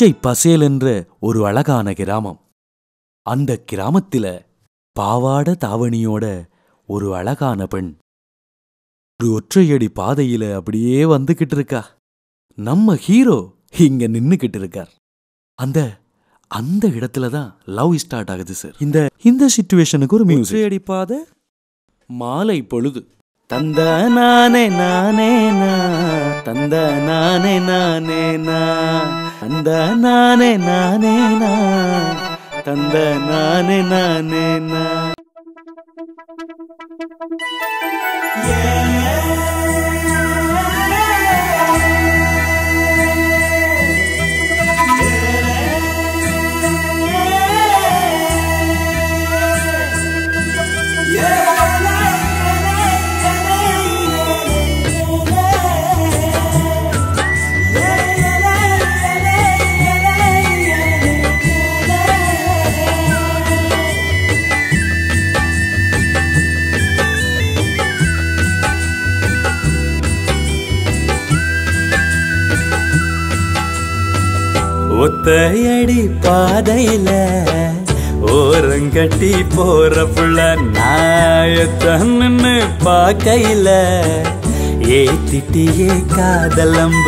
பச்சை பசேல் என்ற ஒரு அழகான கிராமம் அந்த கிராமத்தில பாவாட தாவணியோட ஒரு அழகான பெண் ஒரு ஒற்றையடி பாதையில அப்படியே வந்துகிட்டு இருக்கா நம்ம ஹீரோ இங்க நின்னுகிட்டு இருக்கார் அந்த அந்த இடத்துல தான் லவ் ஸ்டார்ட் ஆகுது சார் இந்த இந்த சிச்சுவேஷனுக்கு ஒரு மியூசிக் ஒற்றையடி பாதை மாலை பொழுது தந்த நானே நானே நா தந்த நானே நானே நா தந்த நானே நானே நா தந்த நானே நானே நா ஒத்தையடி பாதையில ஓரங்கட்டி போற புள்ள நாயத்தன்னு பாக்கையில ஏத்திட்டியே காதலம்ப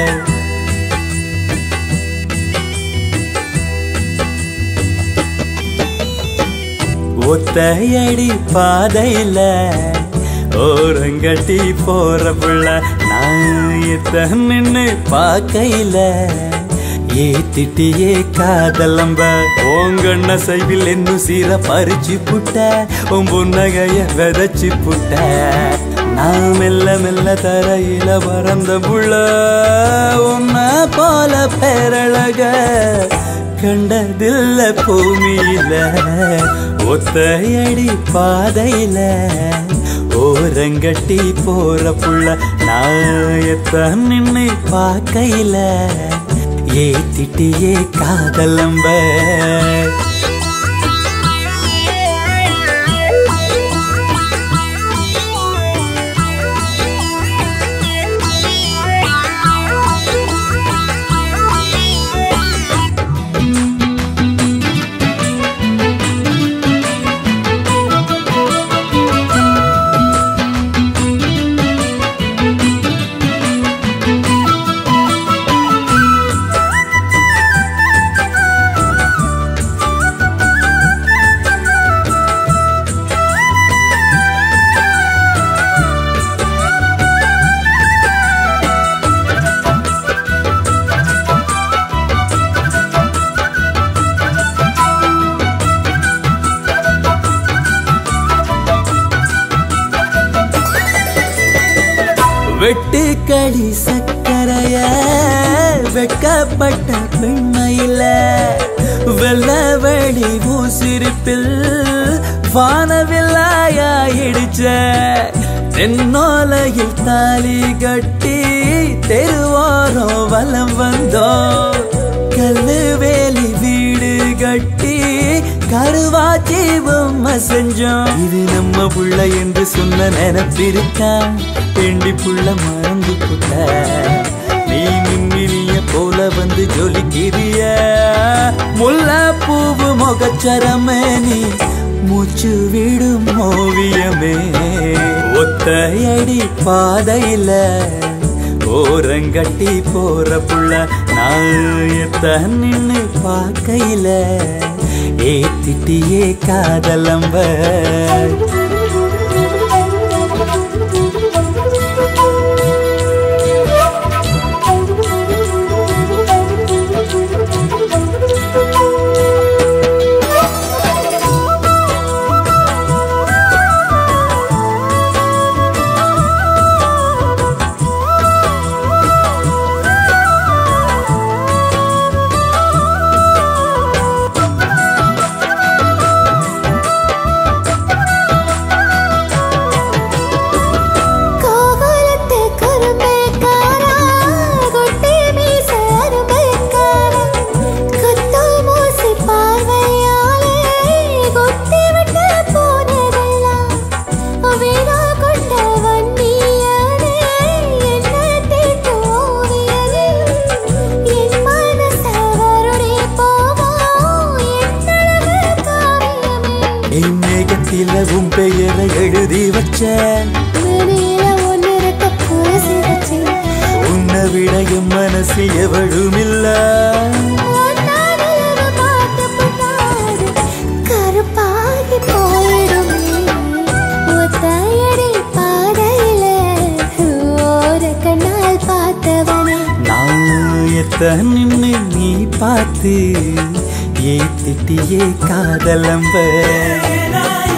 ஒத்தையடி பாதையில ஓரங்கட்டி போற புள்ள நாயத்தன்னு பாக்கையில ஏத்திட்டியே காதலம்ப ஓங்கண்ண சைவில் என்னும் சீர பறிச்சு புட்ட உன் புன்னகைய விதைச்சு புட்ட நான் மெல்ல மெல்ல தரையில பறந்த புள்ள உன்ன போல பேரழக கண்டதில்ல பூமியில ஒத்தையடி பாதையில ஓரங்கட்டி போற புள்ள நாயத்தான் நின்னு பார்க்கையில ஏத்திட்டியே காதலம்ப வெட்டுக்களி சக்கரைய வெட்கப்பட்ட பெண்மையில வெள்ளவெளி ஊசிரிப்பில் வானவில்லாயிடுச்ச தென்னோலையில் தாலி கட்டி தெருவோரம் வலம் வந்தோம் கல்லு வேலி வீடு கட்டி கருவாச்சி பொம்மை செஞ்சோம் இது நம்ம புள்ள என்று சொன்ன நினைப்பிருக்கா பெண்டி புள்ள மறந்து புட்ட நீ மின்மினிய போல வந்து ஜொலிக்கிறிய முல்லை பூவு முகச்சரமே நீ மூச்சு விடும் ஓவியமே ஒத்தையடி பாதையில ஓரங்கட்டி போற புள்ள நாயத்தான் நின்னு பார்க்கையில ஏத்திட்டியே காதலம்ப என் மேகத்தில உன் பெயரை எழுதி வச்ச மடியில ஒன்னு இருக்க பூசி வச்சு உன்னை விட என் மனசில் எவழும் இல்ல ஒன்னாடில பார்த்த பின்னாடி கருப்பாகி போயிடுமே ஒத்தையடி பாதையில ஒரு கண்ணால் பார்த்தவனே நான் எத்த நின்னு நீ பார்த்து ஏ திட்டியே காதலம்ப